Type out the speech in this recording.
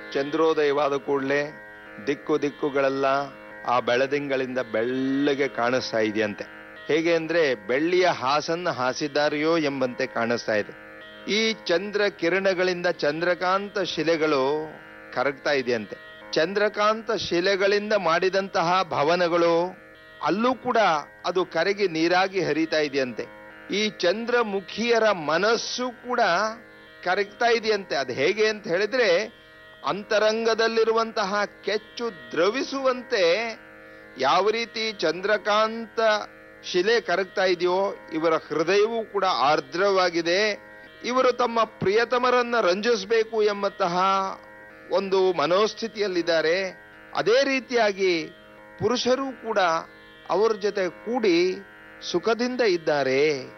ಚಂದ್ರೋದಯವಾದ ಕೂಡಲೇ ದಿಕ್ಕು ದಿಕ್ಕುಗಳೆಲ್ಲ ಆ ಬೆಳದಿಂಗಳಿಂದ ಬೆಳ್ಳಗೆ ಕಾಣಿಸ್ತಾ ಇದೆಯಂತೆ ಹೇಗೆ ಅಂದ್ರೆ ಬೆಳ್ಳಿಯ ಹಾಸನ್ನ ಹಾಸಿದ್ದಾರೆಯೋ ಎಂಬಂತೆ ಕಾಣಿಸ್ತಾ ಇದೆ ಈ ಚಂದ್ರ ಕಿರಣಗಳಿಂದ ಚಂದ್ರಕಾಂತ ಶಿಲೆಗಳು ಕರಗ್ತಾ ಇದೆಯಂತೆ ಚಂದ್ರಕಾಂತ ಶಿಲೆಗಳಿಂದ ಮಾಡಿದಂತಹ ಭವನಗಳು ಅಲ್ಲೂ ಕೂಡ ಅದು ಕರಗಿ ನೀರಾಗಿ ಹರಿತಾ ಇದೆಯಂತೆ ಈ ಚಂದ್ರಮುಖಿಯರ ಮನಸ್ಸು ಕೂಡ ಕರಗ್ತಾ ಇದೆಯಂತೆ ಅದು ಹೇಗೆ ಅಂತ ಹೇಳಿದ್ರೆ ಅಂತರಂಗದಲ್ಲಿರುವಂತಹ ಕೆಚ್ಚು ದ್ರವಿಸುವಂತೆ ಯಾವ ರೀತಿ ಚಂದ್ರಕಾಂತ ಶಿಲೆ ಕರಗ್ತಾ ಇದೆಯೋ ಇವರ ಹೃದಯವೂ ಕೂಡ ಆರ್ದ್ರವಾಗಿದೆ ಇವರು ತಮ್ಮ ಪ್ರಿಯತಮರನ್ನ ರಂಜಿಸಬೇಕು ಎಂಬಂತಹ ಒಂದು ಮನೋಸ್ಥಿತಿಯಲ್ಲಿದ್ದಾರೆ ಅದೇ ರೀತಿಯಾಗಿ ಪುರುಷರು ಕೂಡ ಅವರ ಜೊತೆ ಕೂಡಿ ಸುಖದಿಂದ ಇದ್ದಾರೆ